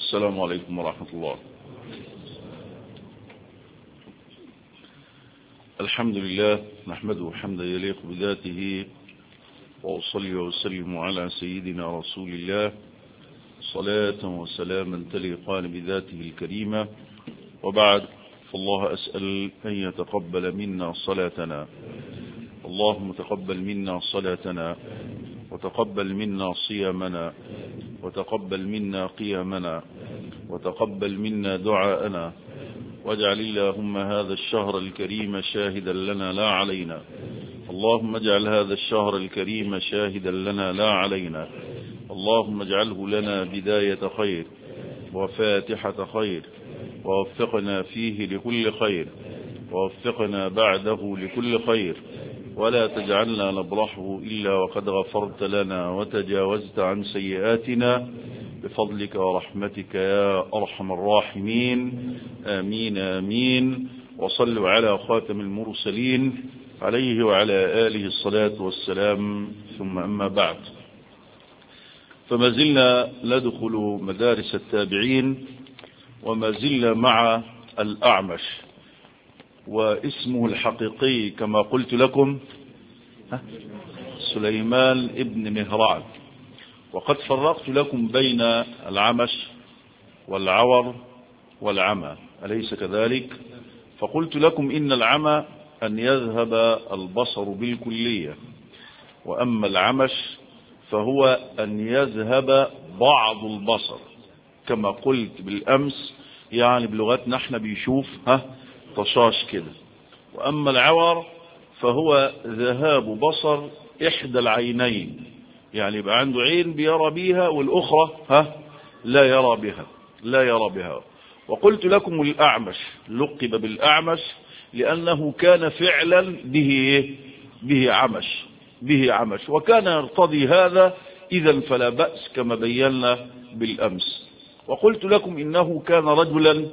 السلام عليكم ورحمة الله الحمد لله نحمده حمدا يليق بذاته وأصلي وسلم على سيدنا رسول الله صلاة وسلاما تليقان بذاته الكريمة وبعد فالله أسأل أن يتقبل منا صلاتنا اللهم تقبل منا صلاتنا وتقبل منا صيامنا وتقبل منا قيامنا وتقبل منا دعاءنا واجعل اللهم هذا الشهر الكريم شاهدا لنا لا علينا اللهم اجعل هذا الشهر الكريم شاهدا لنا لا علينا اللهم اجعله لنا بداية خير وفاتحة خير ووفقنا فيه لكل خير ووفقنا بعده لكل خير ولا تجعلنا نبرحه إلا وقد غفرت لنا وتجاوزت عن سيئاتنا بفضلك ورحمتك يا أرحم الراحمين آمين آمين وصلوا على خاتم المرسلين عليه وعلى آله الصلاة والسلام ثم أما بعد فما زلنا ندخل مدارس التابعين وما زلنا مع الأعمش واسمه الحقيقي كما قلت لكم سليمان ابن مهران وقد فرقت لكم بين العمش والعور والعمى أليس كذلك فقلت لكم إن العمى أن يذهب البصر بالكلية وأما العمش فهو أن يذهب بعض البصر كما قلت بالأمس يعني بلغتنا احنا بيشوف ها طشاش كده وأما العور فهو ذهاب بصر إحدى العينين يعني يبقى عنده عين بيرى بيها والأخرى ها لا يرى بها لا يرى بها وقلت لكم الأعمش لقب بالأعمش لأنه كان فعلا به به عمش به عمش وكان يرتضي هذا إذا فلا بأس كما بينا بالأمس وقلت لكم إنه كان رجلا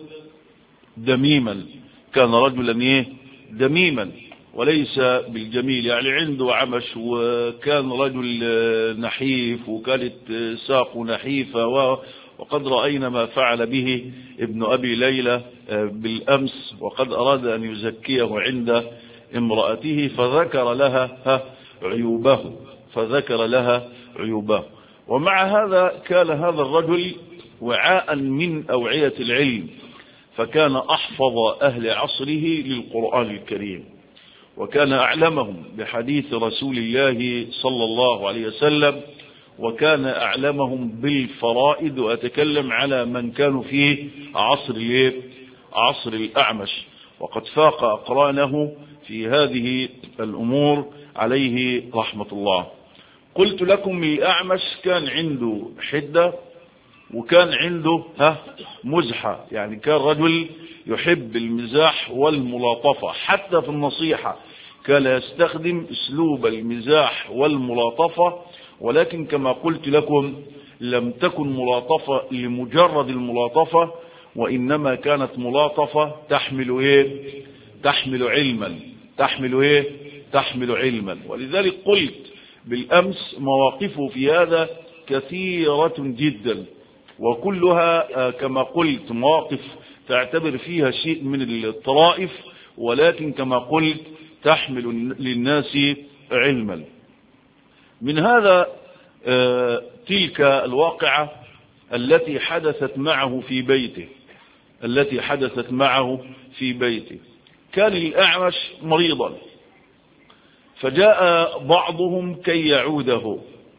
دميما كان رجلا إيه دميما وليس بالجميل يعني عنده عمش وكان رجل نحيف وكانت ساقه نحيفة وقد رأينا ما فعل به ابن أبي ليلى بالأمس وقد أراد أن يزكيه عند امرأته فذكر لها عيوبه فذكر لها عيوبه ومع هذا كان هذا الرجل وعاء من أوعية العلم فكان أحفظ أهل عصره للقرآن الكريم وكان أعلمهم بحديث رسول الله صلى الله عليه وسلم وكان أعلمهم بالفرائد وأتكلم على من كانوا في عصر عصر الأعمش وقد فاق أقرانه في هذه الأمور عليه رحمة الله قلت لكم الأعمش كان عنده حدة وكان عنده ها مزحة يعني كان رجل يحب المزاح والملاطفة حتى في النصيحة كان يستخدم اسلوب المزاح والملاطفة ولكن كما قلت لكم لم تكن ملاطفة لمجرد الملاطفة وإنما كانت ملاطفة تحمل إيه تحمل علما تحمل إيه تحمل علما ولذلك قلت بالأمس مواقفه في هذا كثيرة جدا وكلها كما قلت مواقف تعتبر فيها شيء من الطرائف ولكن كما قلت تحمل للناس علما من هذا تلك الواقعة التي حدثت معه في بيته التي حدثت معه في بيته كان الأعمش مريضا فجاء بعضهم كي يعوده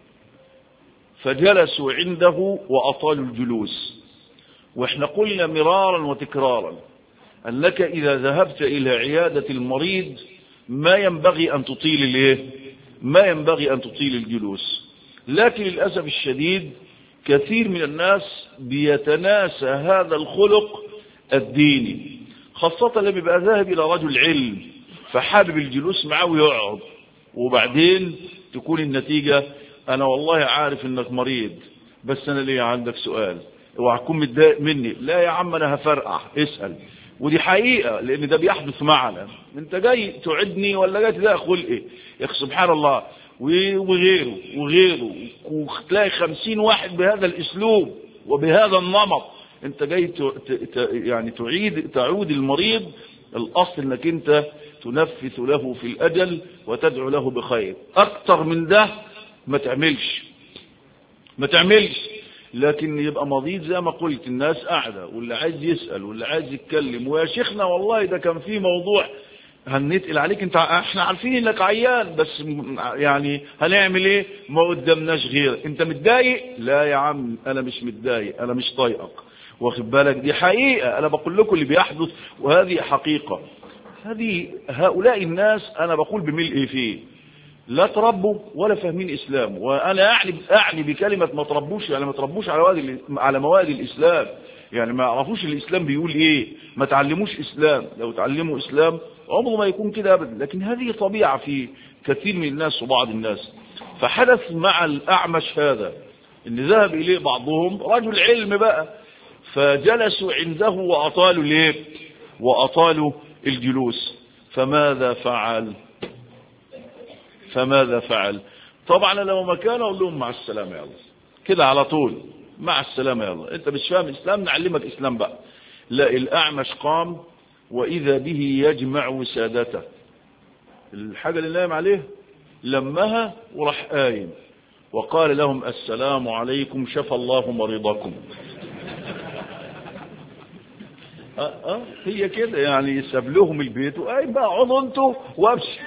فجلسوا عنده وأطالوا الجلوس واحنا قلنا مرارا وتكرارا أنك إذا ذهبت إلى عيادة المريض ما ينبغي أن تطيل الايه ما ينبغي أن تطيل الجلوس لكن للأسف الشديد كثير من الناس بيتناسى هذا الخلق الديني خاصة لما يبقى ذاهب إلى رجل علم فحابب الجلوس معه ويقعد وبعدين تكون النتيجة أنا والله عارف إنك مريض بس أنا ليه عندك سؤال اوعى تكون متضايق مني لا يا عم أنا هفرقع اسأل ودي حقيقة لأن ده بيحدث معنا أنت جاي تعدني ولا جاي تلاقي خلقي يا أخي سبحان الله وغيره وغيره وتلاقي خمسين واحد بهذا الأسلوب وبهذا النمط انت جاي ت... ت... يعني تعيد تعود المريض الاصل انك انت تنفث له في الاجل وتدعو له بخير اكتر من ده ما تعملش ما تعملش لكن يبقى مريض زي ما قلت الناس قاعدة واللي عايز يسأل واللي عايز يتكلم ويا شيخنا والله ده كان في موضوع هنتقل عليك انت احنا عارفين انك عيان بس يعني هنعمل ايه ما قدامناش غير انت متضايق لا يا عم انا مش متضايق انا مش طايقك واخد بالك دي حقيقة انا بقول لكم اللي بيحدث وهذه حقيقة هذه هؤلاء الناس انا بقول بملء فيه لا تربوا ولا فاهمين اسلام وانا اعني اعني بكلمه ما تربوش يعني ما تربوش على مواد على مواد الاسلام يعني ما يعرفوش الاسلام بيقول ايه ما تعلموش اسلام لو تعلموا اسلام عمره ما يكون كده ابدا لكن هذه طبيعه في كثير من الناس وبعض الناس فحدث مع الاعمش هذا ان ذهب اليه بعضهم رجل علم بقى فجلسوا عنده واطالوا الايه واطالوا الجلوس فماذا فعل فماذا فعل طبعا لو مكانه اقول لهم مع السلامه يلا كده على طول مع السلامه يلا انت مش فاهم اسلام نعلمك اسلام بقى لا الاعمش قام واذا به يجمع وسادته الحاجه اللي نايم عليه لمها وراح قايم وقال لهم السلام عليكم شفى الله مريضكم أه أه هي كده يعني ساب لهم البيت وقايم بقى اقعدوا انتوا وامشي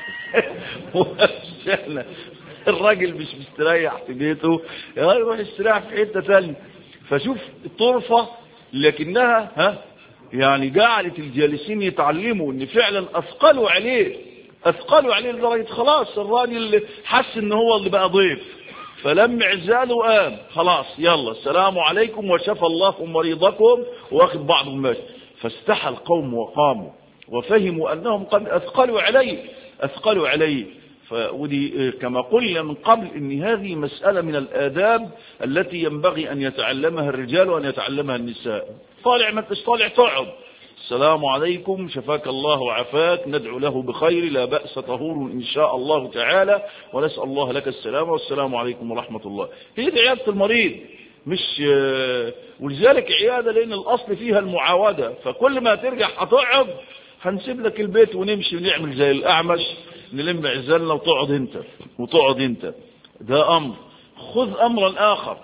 وامشي الراجل مش مستريح في بيته يروح يستريح في حته ثانيه فشوف طرفه لكنها ها يعني جعلت الجالسين يتعلموا ان فعلا اثقلوا عليه اثقلوا عليه لدرجه خلاص الراجل حس ان هو اللي بقى ضيف فلم عزاله قام خلاص يلا السلام عليكم وشفى الله مريضكم واخد بعضهم ماشي فاستحى القوم وقاموا وفهموا انهم قد اثقلوا عليه اثقلوا عليه ودي كما قلنا من قبل ان هذه مسألة من الآداب التي ينبغي أن يتعلمها الرجال وأن يتعلمها النساء طالع ما انتش طالع تقعد السلام عليكم شفاك الله وعافاك ندعو له بخير لا بأس طهور إن شاء الله تعالى ونسأل الله لك السلام والسلام عليكم ورحمة الله هي دي عيادة المريض مش ولذلك عيادة لأن الأصل فيها المعاودة فكل ما ترجع هتقعد هنسيب لك البيت ونمشي ونعمل زي الأعمش نلم عزالنا وتقعد انت وتقعد انت ده امر خذ امرا اخر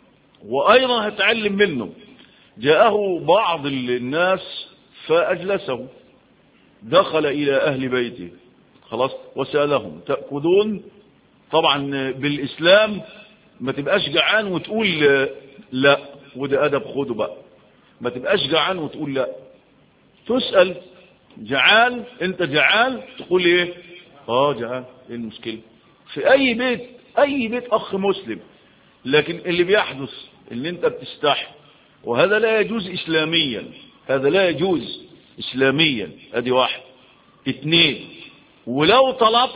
وايضا هتعلم منه جاءه بعض الناس فاجلسه دخل الى اهل بيته خلاص وسالهم تاكلون طبعا بالاسلام ما تبقاش جعان وتقول لا وده ادب خده بقى ما تبقاش جعان وتقول لا تسال جعان انت جعان تقول ايه اه جعان ايه المشكلة في اي بيت اي بيت اخ مسلم لكن اللي بيحدث ان انت بتستحي وهذا لا يجوز اسلاميا هذا لا يجوز اسلاميا ادي واحد اثنين ولو طلبت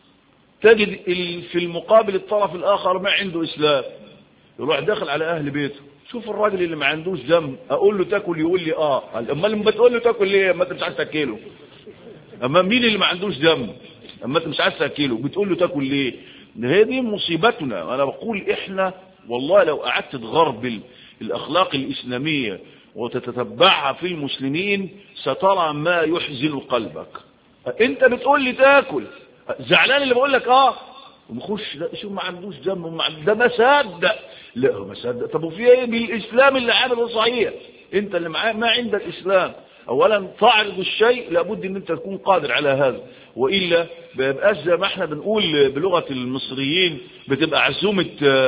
تجد في المقابل الطرف الاخر ما عنده اسلام يروح داخل على اهل بيته شوف الراجل اللي ما عندوش دم اقول له تاكل يقول لي اه اما لما بتقول له تاكل ليه ما انت مش عايز تاكله اما مين اللي ما عندوش دم اما انت مش عايز تاكله بتقول له تاكل ليه ده هي دي مصيبتنا انا بقول احنا والله لو قعدت تغرب الاخلاق الاسلاميه وتتتبعها في المسلمين سترى ما يحزن قلبك انت بتقول لي تاكل زعلان اللي بقول لك اه ومخش لا شو ما عندوش دم ده ما صدق لا هو ما صدق طب وفي ايه بالاسلام اللي عامله صحيح انت اللي معاه ما عندك اسلام اولا تعرض الشيء لابد ان انت تكون قادر على هذا والا ما يبقاش زي ما احنا بنقول بلغه المصريين بتبقى عزومه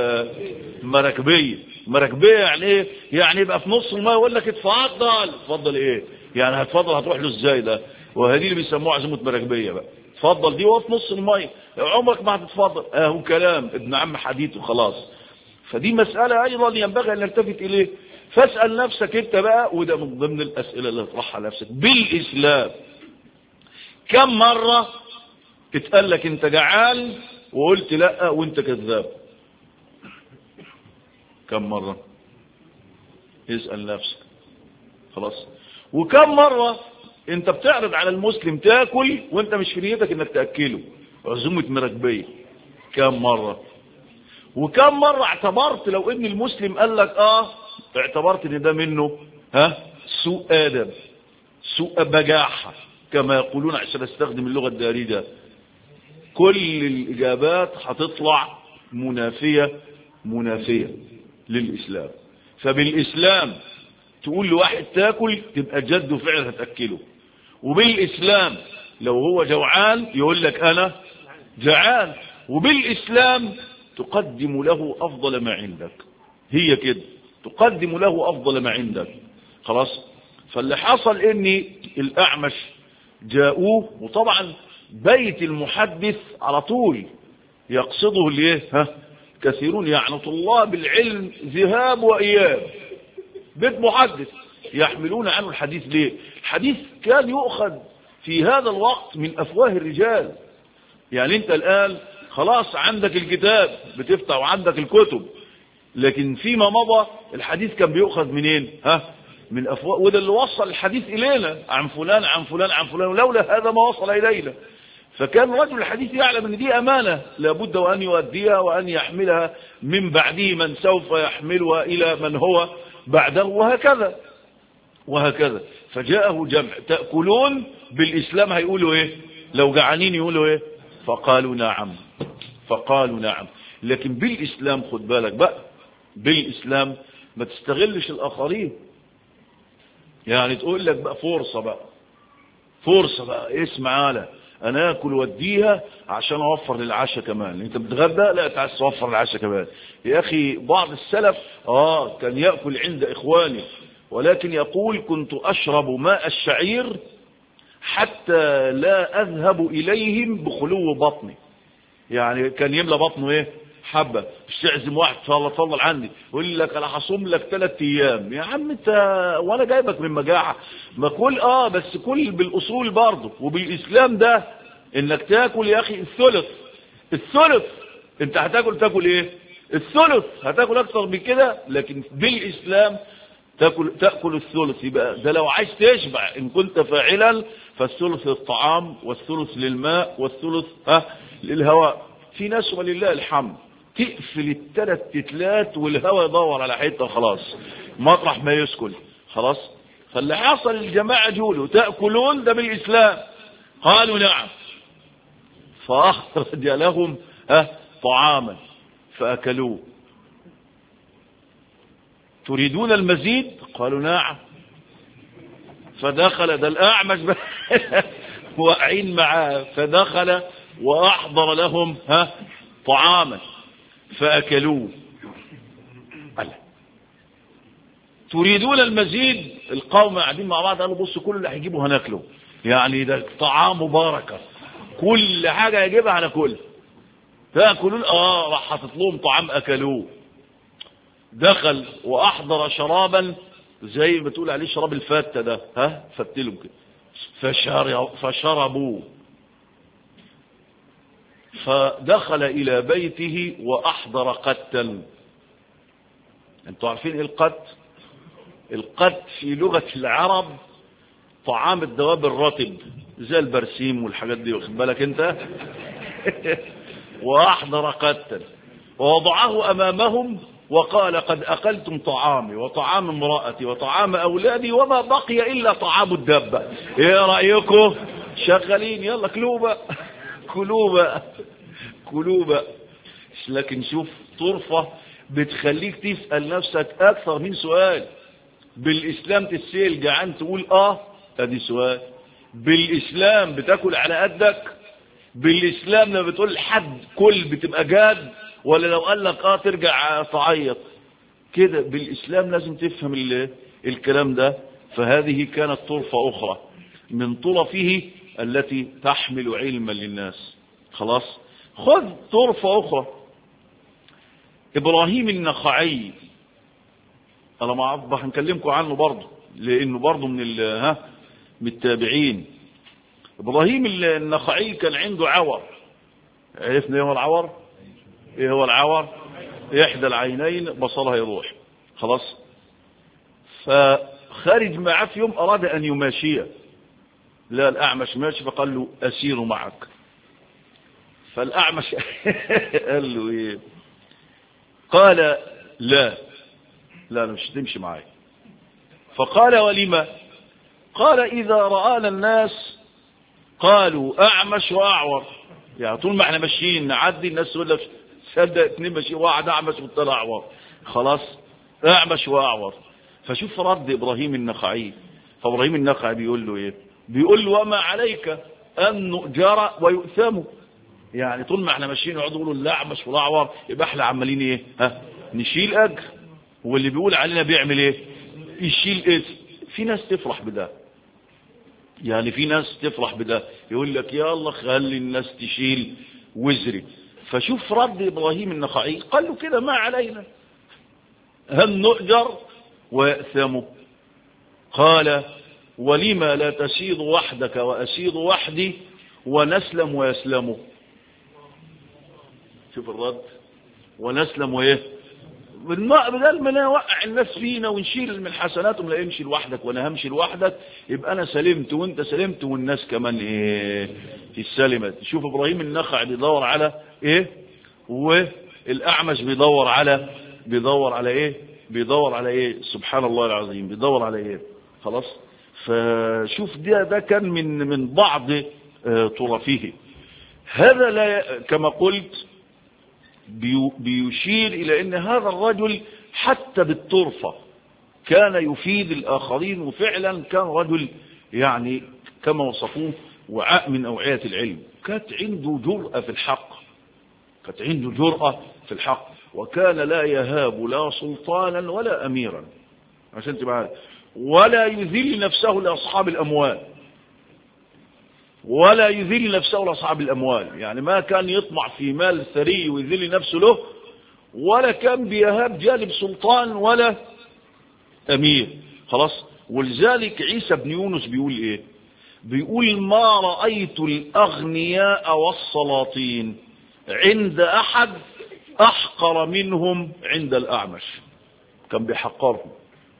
مراكبيه مراكبيه يعني ايه يعني يبقى في نص الماء يقول لك اتفضل اتفضل ايه يعني هتفضل هتروح له ازاي ده وهذه اللي بيسموها عزومه مراكبيه بقى اتفضل دي وهو في نص الماء عمرك ما هتتفضل اهو كلام ابن عم حديث وخلاص فدي مساله ايضا ينبغي ان نلتفت اليه فاسأل نفسك انت بقى وده من ضمن الاسئلة اللي تطرحها نفسك بالاسلام كم مرة اتقال لك انت جعان وقلت لا وانت كذاب كم مرة اسأل نفسك خلاص وكم مرة انت بتعرض على المسلم تاكل وانت مش في نيتك انك تاكله عزومة مراكبية كم مرة وكم مرة اعتبرت لو ان المسلم قال لك اه اعتبرت ان ده منه ها سوء ادب سوء بجاحة كما يقولون عشان استخدم اللغة الدارجة كل الاجابات هتطلع منافية منافية للاسلام فبالاسلام تقول لواحد تاكل تبقى جده فعلا هتاكله وبالاسلام لو هو جوعان يقول لك انا جعان وبالاسلام تقدم له افضل ما عندك هي كده تقدم له افضل ما عندك خلاص فاللي حصل ان الاعمش جاءوه وطبعا بيت المحدث على طول يقصده الايه ها كثيرون يعني طلاب العلم ذهاب واياب بيت محدث يحملون عنه الحديث ليه الحديث كان يؤخذ في هذا الوقت من افواه الرجال يعني انت الان خلاص عندك الكتاب بتفتح وعندك الكتب لكن فيما مضى الحديث كان بيؤخذ منين ها من افواه وده اللي وصل الحديث الينا عن فلان عن فلان عن فلان ولولا هذا ما وصل الينا فكان رجل الحديث يعلم ان دي امانه لابد وان يؤديها وان يحملها من بعده من سوف يحملها الى من هو بعده وهكذا وهكذا فجاءه جمع تاكلون بالاسلام هيقولوا ايه لو جعانين يقولوا ايه فقالوا نعم فقالوا نعم لكن بالاسلام خد بالك بقى بالاسلام ما تستغلش الاخرين يعني تقول لك بقى فرصة بقى فرصة بقى اسمع على انا اكل واديها عشان اوفر للعشاء كمان انت بتغدى لا انت عايز توفر العشاء كمان يا اخي بعض السلف اه كان ياكل عند اخوانه ولكن يقول كنت اشرب ماء الشعير حتى لا اذهب اليهم بخلو بطني يعني كان يملى بطنه ايه حبة مش تعزم واحد فالله تفضل عني يقول لك انا هصوم لك ثلاث ايام يا عم انت وانا جايبك من مجاعة ما كل اه بس كل بالاصول برضه وبالاسلام ده انك تاكل يا اخي الثلث الثلث انت هتاكل تاكل ايه الثلث هتاكل اكتر من كده لكن بالاسلام تاكل تاكل الثلث يبقى ده لو عايز تشبع ان كنت فاعلا فالثلث للطعام والثلث للماء والثلث ها للهواء في ناس ولله الحمد تقفل الثلاث تتلات والهواء يدور على حته خلاص مطرح ما يسكن خلاص فاللي حصل الجماعه جولوا تاكلون ده بالاسلام قالوا نعم فاخرج لهم ها طعاما فاكلوه تريدون المزيد قالوا نعم فدخل ده الأعمش واقعين معاه فدخل وأحضر لهم ها طعاما فأكلوه قال تريدون المزيد القوم قاعدين مع بعض قالوا بصوا كل اللي هيجيبه هناكله يعني ده طعام مباركة كل حاجة يجيبها هناكلها تاكلون اه راح حاطط لهم طعام اكلوه دخل واحضر شرابا زي ما تقول عليه شراب الفتة ده ها فتلهم كده فشرب فشربوا فدخل الى بيته واحضر قتا انتوا عارفين ايه القت القت في لغة العرب طعام الدواب الرطب زي البرسيم والحاجات دي واخد بالك انت واحضر قتا ووضعه امامهم وقال قد أكلتم طعامي وطعام امرأتي وطعام أولادي وما بقي إلا طعام الدابة إيه رأيكم شغالين يلا كلوا بقى كلوا بقى كلوا بقى لكن شوف طرفة بتخليك تسأل نفسك أكثر من سؤال بالإسلام تسيل جعان تقول آه أدي سؤال بالإسلام بتاكل على قدك بالإسلام لما بتقول حد كل بتبقى جاد ولا لو قال لك اه ترجع تعيط كده بالاسلام لازم تفهم الكلام ده فهذه كانت طرفة اخرى من طرفه التي تحمل علما للناس خلاص خذ طرفة اخرى ابراهيم النخعي انا ما اعرف هنكلمكم عنه برضه لانه برضه من ها من التابعين ابراهيم النخعي كان عنده عور عرفنا ايه هو العور ايه هو العور احدى العينين بصرها يروح خلاص فخرج معه في يوم اراد ان يماشيه لا الاعمش ماشي فقال له اسير معك فالاعمش قال له ايه قال لا لا لا مش هتمشي معايا فقال ولما قال إذا رآنا الناس قالوا أعمش وأعور يعني طول ما احنا ماشيين نعدي الناس تقول لك صدق اتنين ماشيين واحد أعمش والتاني أعور خلاص أعمش وأعور فشوف رد إبراهيم النخعي فإبراهيم النخعي بيقول له إيه بيقول له وما عليك أن نؤجر ويؤثم يعني طول ما احنا ماشيين يقعدوا يقولوا الأعمش والأعور يبقى احنا عمالين إيه ها نشيل أجر واللي بيقول علينا بيعمل إيه يشيل اسم في ناس تفرح بده يعني في ناس تفرح بده يقول لك يا الله خلي الناس تشيل وزري فشوف رد إبراهيم النخعي قال له كده ما علينا هم نؤجر ويأثموا قال ولما لا تسيض وحدك وأسيض وحدي ونسلم ويسلموا شوف الرد ونسلم وإيه بدل ما نوقع الناس فينا ونشيل من حسناتهم لا امشي لوحدك وانا همشي لوحدك يبقى انا سلمت وانت سلمت والناس كمان ايه السلمت شوف ابراهيم النخع بيدور على ايه والاعمش بيدور على بيدور على ايه بيدور على ايه سبحان الله العظيم بيدور على ايه خلاص فشوف ده ده كان من من بعض اه طرفه هذا لا كما قلت بيشير إلى أن هذا الرجل حتى بالطرفة كان يفيد الآخرين وفعلا كان رجل يعني كما وصفوه وعاء من أوعية العلم كانت عنده جرأة في الحق كانت عنده جرأة في الحق وكان لا يهاب لا سلطانا ولا أميرا عشان تبقى ولا يذل نفسه لأصحاب الأموال ولا يذل نفسه لأصحاب الأموال يعني ما كان يطمع في مال ثري ويذل نفسه له ولا كان بيهاب جانب سلطان ولا أمير خلاص ولذلك عيسى بن يونس بيقول إيه بيقول ما رأيت الأغنياء والسلاطين عند أحد أحقر منهم عند الأعمش كان بيحقرهم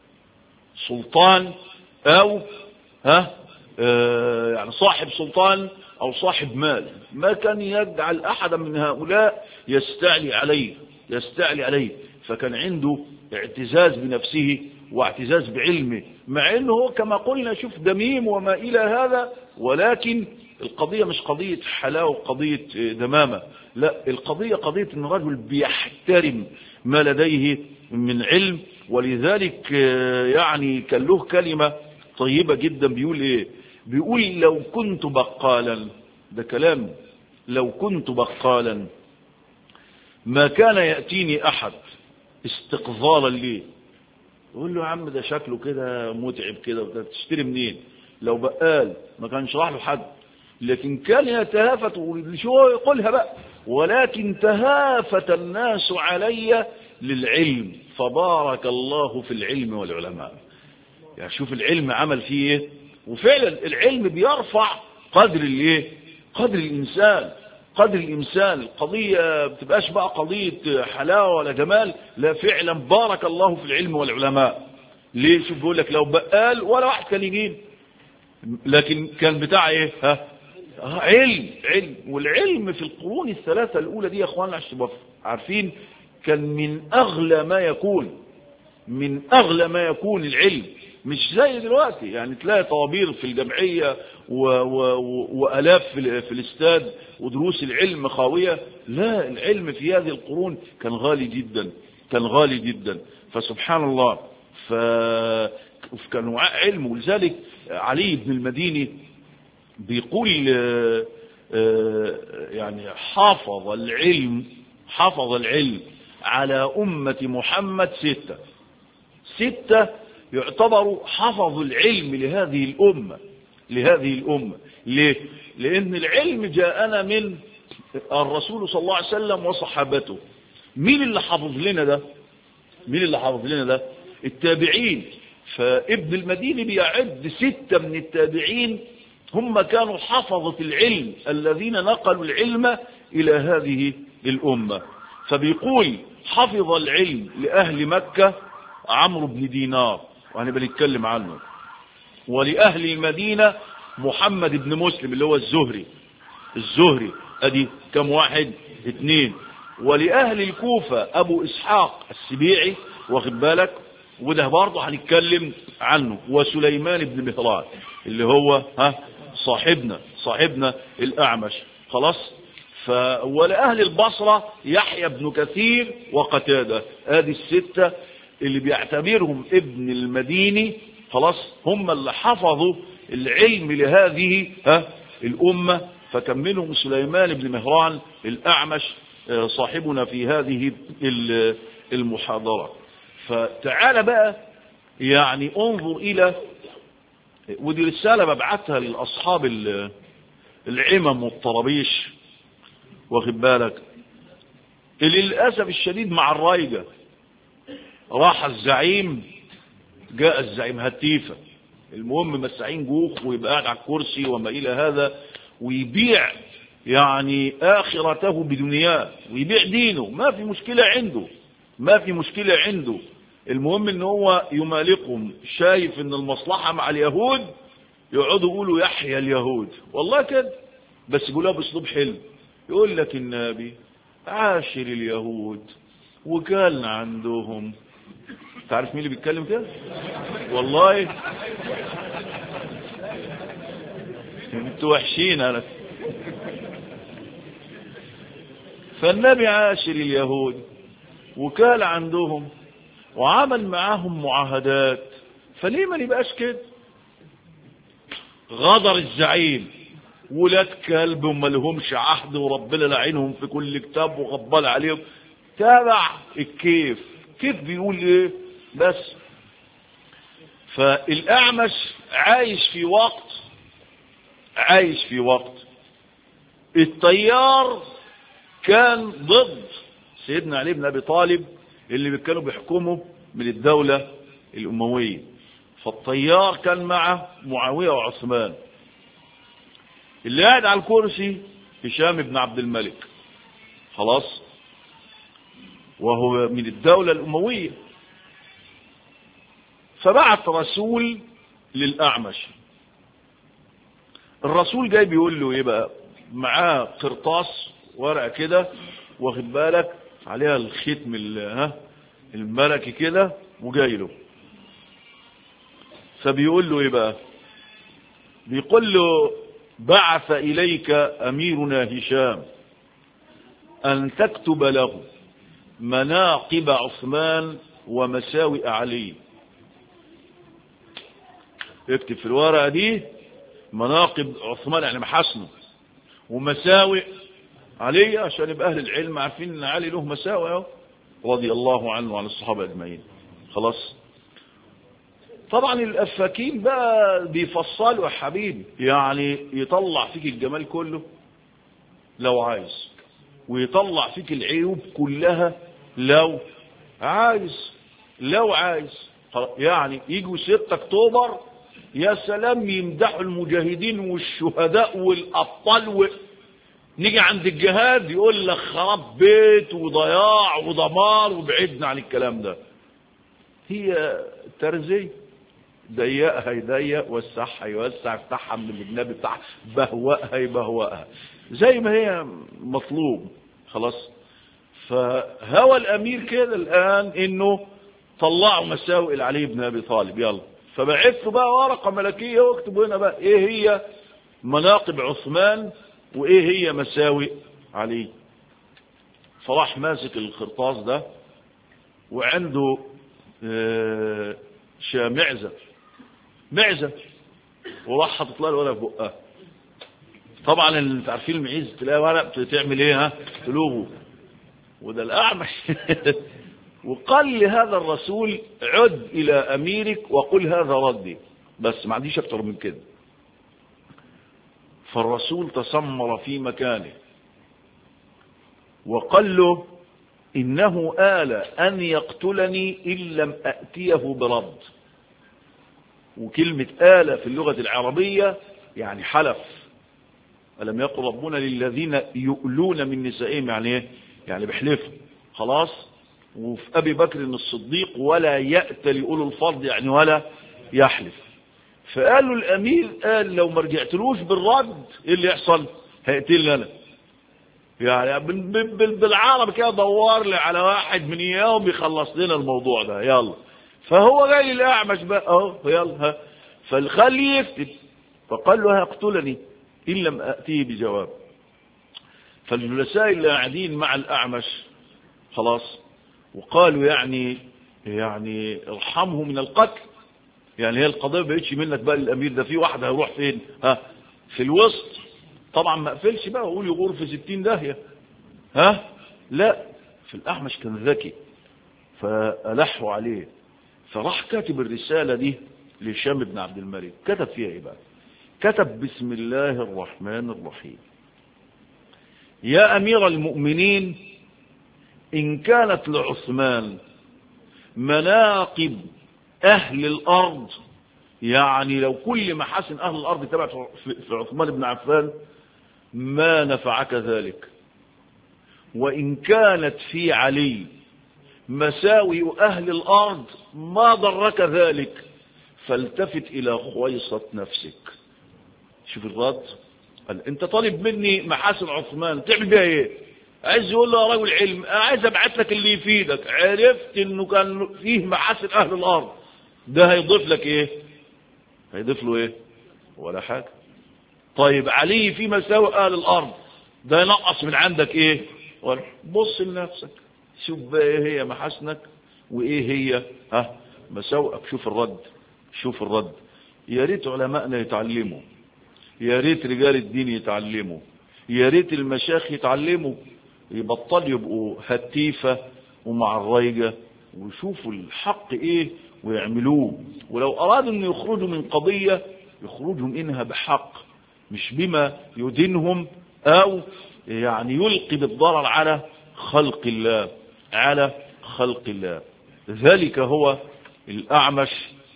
سلطان أو ها آه يعني صاحب سلطان أو صاحب مال ما كان يجعل أحدا من هؤلاء يستعلي عليه يستعلي عليه فكان عنده اعتزاز بنفسه واعتزاز بعلمه مع انه كما قلنا شوف دميم وما الى هذا ولكن القضية مش قضية حلاوة قضية دمامة لا القضية قضية ان الرجل بيحترم ما لديه من علم ولذلك يعني كان له كلمة طيبة جدا بيقول ايه بيقول لو كنت بقالا ده كلام لو كنت بقالا ما كان يأتيني أحد استقذارا ليه يقول له يا عم ده شكله كده متعب كده تشتري منين لو بقال ما كانش راح له حد لكن كان يتهافت شو يقولها بقى ولكن تهافت الناس علي للعلم فبارك الله في العلم والعلماء يعني شوف العلم عمل فيه ايه وفعلا العلم بيرفع قدر الايه قدر الانسان قدر الإنسان القضية بتبقاش بقى قضية حلاوة ولا جمال لا فعلا بارك الله في العلم والعلماء ليه شوف بيقول لك لو بقال ولا واحد كان يجيب لكن كان بتاع ايه ها علم علم والعلم في القرون الثلاثة الأولى دي يا أخواننا عشان تبقى عارفين كان من أغلى ما يكون من أغلى ما يكون العلم مش زي دلوقتي يعني تلاقي طوابير في الجمعية و و و وألاف في, في الاستاد ودروس العلم خاوية لا العلم في هذه القرون كان غالي جدا كان غالي جدا فسبحان الله فكان وعاء علم ولذلك علي بن المديني بيقول يعني حافظ العلم حافظ العلم على أمة محمد ستة ستة يعتبروا حفظوا العلم لهذه الأمة لهذه الأمة ليه؟ لأن العلم جاءنا من الرسول صلى الله عليه وسلم وصحابته مين اللي حفظ لنا ده مين اللي حفظ لنا ده التابعين فابن المديني بيعد ستة من التابعين هم كانوا حفظة العلم الذين نقلوا العلم إلى هذه الأمة فبيقول حفظ العلم لأهل مكة عمرو بن دينار وأنا بنتكلم عنه ولأهل المدينة محمد بن مسلم اللي هو الزهري الزهري ادي كم واحد اثنين ولأهل الكوفة أبو إسحاق السبيعي واخد بالك وده برضه هنتكلم عنه وسليمان بن مهران اللي هو ها صاحبنا صاحبنا الأعمش خلاص ف ولأهل البصرة يحيى بن كثير وقتادة ادي الستة اللي بيعتبرهم ابن المديني خلاص هم اللي حفظوا العلم لهذه ها الأمة فكان منهم سليمان بن مهران الأعمش صاحبنا في هذه المحاضرة فتعال بقى يعني انظر إلى ودي رسالة ببعتها لأصحاب العمم والطرابيش واخد بالك للأسف الشديد مع الرايجة راح الزعيم جاء الزعيم هتيفة المهم مساعين جوخ ويبقى قاعد على الكرسي وما إلى هذا ويبيع يعني آخرته بدنياه ويبيع دينه ما في مشكلة عنده ما في مشكلة عنده المهم ان هو يمالكهم شايف ان المصلحة مع اليهود يقعدوا يقولوا يحيى اليهود والله كده بس يقولها باسلوب حلو يقول لك النبي عاشر اليهود وكان عندهم تعرف مين اللي بيتكلم كده والله انتوا وحشين انا فالنبي عاشر اليهود وكان عندهم وعمل معاهم معاهدات فليه ما نبقاش كده غدر الزعيم ولاد كلب وما لهمش عهد وربنا لعينهم في كل كتاب وغبال عليهم تابع الكيف كيف بيقول ايه بس فالاعمش عايش في وقت عايش في وقت الطيار كان ضد سيدنا علي بن ابي طالب اللي كانوا بيحكموا من الدولة الأموية فالطيار كان مع معاوية وعثمان اللي قاعد على الكرسي هشام بن عبد الملك خلاص وهو من الدولة الأموية فبعت رسول للأعمش الرسول جاي بيقول له ايه بقى معاه قرطاس ورقة كده واخد بالك عليها الختم ها الملكي كده وجاي له فبيقول له ايه بقى بيقول له بعث اليك اميرنا هشام ان تكتب له مناقب عثمان ومساوئ علي اكتب في الورقه دي مناقب عثمان يعني محاسنه ومساوئ علي عشان يبقى اهل العلم عارفين ان علي له مساوئ اهو رضي الله عنه وعن الصحابه اجمعين خلاص طبعا الافاكين بقى بيفصلوا يا حبيبي يعني يطلع فيك الجمال كله لو عايز ويطلع فيك العيوب كلها لو عايز لو عايز يعني يجوا 6 اكتوبر يا سلام يمدحوا المجاهدين والشهداء والابطال و... نيجي عند الجهاد يقول لك خراب بيت وضياع ودمار وبعدنا عن الكلام ده هي ترزية ضيقها يضيق وسعها يوسع افتحها من الجناب بتاعها بهوأها يبهوأها زي ما هي مطلوب خلاص فهوى الامير كده الان انه طلعوا مساوئ علي بن ابي طالب يلا فبعث بقى ورقه ملكيه واكتبوا هنا بقى ايه هي مناقب عثمان وايه هي مساوئ علي فراح ماسك الخرطاس ده وعنده معزة معزة وراح حاطط لها الورق في بقها طبعا اللي عارفين المعيز تلاقي ورق تعمل ايه ها تلوغه وده الاعمش وقال لهذا الرسول عد الى اميرك وقل هذا ردي بس ما عنديش اكتر من كده فالرسول تسمر في مكانه وقال له إنه آل أن يقتلني إن لم أأتيه برد وكلمة آل في اللغة العربية يعني حلف ألم يقل ربنا للذين يؤلون من نسائهم يعني إيه؟ يعني بيحلفوا خلاص وفي أبي بكر الصديق ولا يأتى لأولو الفضل يعني ولا يحلف فقالوا الامير قال لو ما رجعتلوش بالرد ايه اللي يحصل هيقتلني انا يعني بالعربي كده دور لي على واحد من اياهم يخلص لنا الموضوع ده يلا فهو جاي للأعمش بقى اهو يلا ها فالخلي يكتب فقال له هيقتلني إن لم أتيه بجواب فالجلساء اللي قاعدين مع الأعمش خلاص وقالوا يعني يعني ارحمه من القتل يعني هي القضية بقتش منك بقى للأمير ده في واحد هيروح فين ها في الوسط طبعا ما قفلش بقى وقول يغور في ستين داهية ها لا في الأعمش كان ذكي فألحوا عليه فراح كاتب الرسالة دي لهشام بن عبد الملك كتب فيها ايه بقى كتب بسم الله الرحمن الرحيم يا أمير المؤمنين إن كانت لعثمان مناقب أهل الأرض يعني لو كل محاسن أهل الأرض تبعت في عثمان بن عفان ما نفعك ذلك وإن كانت في علي مساوي أهل الأرض ما ضرك ذلك فالتفت إلى خويصة نفسك شوف الرد قال انت طالب مني محاسن عثمان تعمل بيها ايه عايز يقول له يا رجل علم عايز ابعت لك اللي يفيدك عرفت انه كان فيه محاسن اهل الارض ده هيضيف لك ايه هيضيف له ايه ولا حاجة طيب علي في مساوئ اهل الارض ده ينقص من عندك ايه بص لنفسك شوف بقى ايه هي محاسنك وايه هي ها مساوئك شوف الرد شوف الرد يا ريت علمائنا يتعلموا يا ريت رجال الدين يتعلموا يا ريت المشايخ يتعلموا يبطل يبقوا هتيفة ومع الريجة ويشوفوا الحق ايه ويعملوه ولو ارادوا ان يخرجوا من قضية يخرجوا منها بحق مش بما يدينهم او يعني يلقي بالضرر على خلق الله على خلق الله ذلك هو الأعمش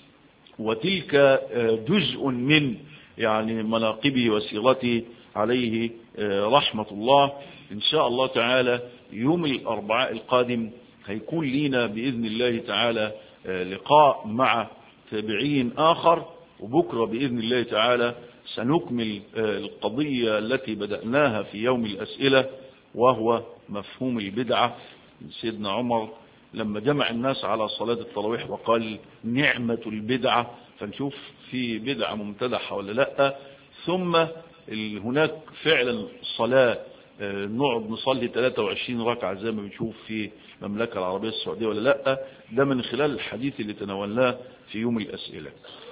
وتلك جزء من يعني مناقبه وسيرته عليه رحمة الله إن شاء الله تعالى يوم الأربعاء القادم هيكون لينا بإذن الله تعالى لقاء مع تابعين آخر وبكرة بإذن الله تعالى سنكمل القضية التي بدأناها في يوم الأسئلة وهو مفهوم البدعة سيدنا عمر لما جمع الناس على صلاة التراويح وقال نعمة البدعة فنشوف في بدعة ممتدحة ولا لا ثم هناك فعلا صلاة نقعد نصلي 23 ركعة زي ما بنشوف في المملكة العربية السعودية ولا لا ده من خلال الحديث اللي تناولناه في يوم الأسئلة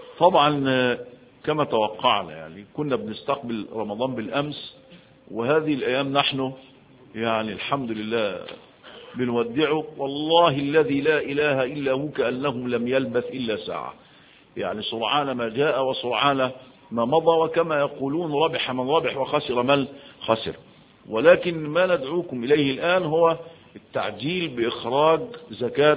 طبعا كما توقعنا يعني كنا بنستقبل رمضان بالأمس وهذه الأيام نحن يعني الحمد لله بنودعه والله الذي لا إله إلا هو كأنه لم يلبث إلا ساعة يعني سرعان ما جاء وسرعان ما مضى وكما يقولون ربح من ربح وخسر من خسر ولكن ما ندعوكم إليه الآن هو التعجيل بإخراج زكاة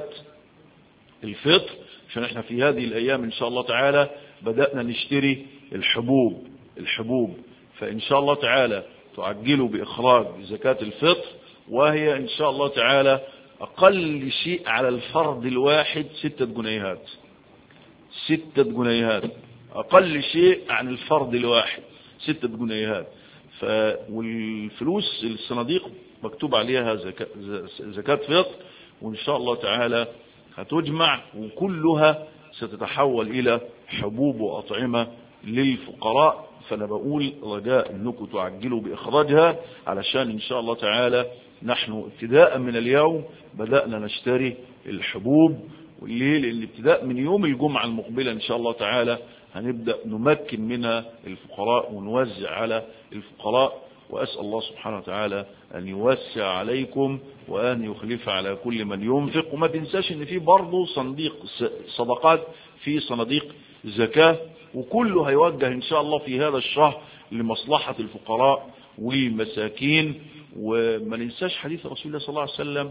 الفطر عشان احنا في هذه الأيام إن شاء الله تعالى بدأنا نشتري الحبوب الحبوب فإن شاء الله تعالى تعجلوا بإخراج زكاة الفطر وهي إن شاء الله تعالى أقل شيء على الفرد الواحد ستة جنيهات ستة جنيهات أقل شيء عن الفرد الواحد ستة جنيهات ف... والفلوس الصناديق مكتوب عليها زكاة, زكاة فطر وإن شاء الله تعالى هتجمع وكلها ستتحول إلى حبوب وأطعمة للفقراء فأنا بقول رجاء أنكم تعجلوا بإخراجها علشان إن شاء الله تعالى نحن ابتداء من اليوم بدأنا نشتري الحبوب والليل لأن ابتداء من يوم الجمعة المقبلة إن شاء الله تعالى هنبدأ نمكن منها الفقراء ونوزع على الفقراء وأسأل الله سبحانه وتعالى أن يوسع عليكم وأن يخلف على كل من ينفق وما تنساش أن في برضه صنديق صدقات في صناديق زكاة وكله هيوجه إن شاء الله في هذا الشهر لمصلحة الفقراء والمساكين وما ننساش حديث رسول الله صلى الله عليه وسلم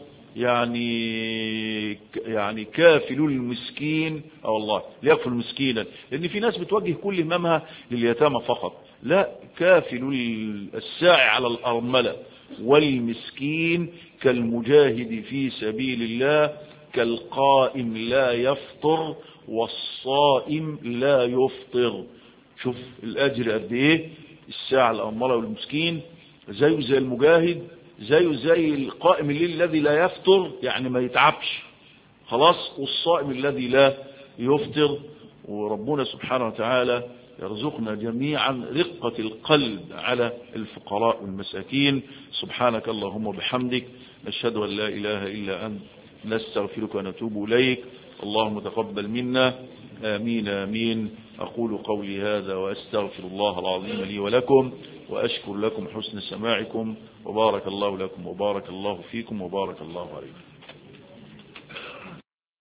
يعني يعني كافل المسكين او الله ليكفل مسكينا لان في ناس بتوجه كل هممها لليتامى فقط لا كافل الساعي على الارمله والمسكين كالمجاهد في سبيل الله كالقائم لا يفطر والصائم لا يفطر شوف الاجر قد ايه الساعه الارمله والمسكين زيه زي المجاهد زيه زي القائم الليل الذي لا يفطر يعني ما يتعبش خلاص والصائم الذي لا يفطر وربنا سبحانه وتعالى يرزقنا جميعا رقة القلب على الفقراء والمساكين سبحانك اللهم وبحمدك نشهد أن لا إله إلا أنت نستغفرك ونتوب إليك اللهم تقبل منا آمين آمين أقول قولي هذا وأستغفر الله العظيم لي ولكم وأشكر لكم حسن سماعكم وبارك الله لكم وبارك الله فيكم وبارك الله عليكم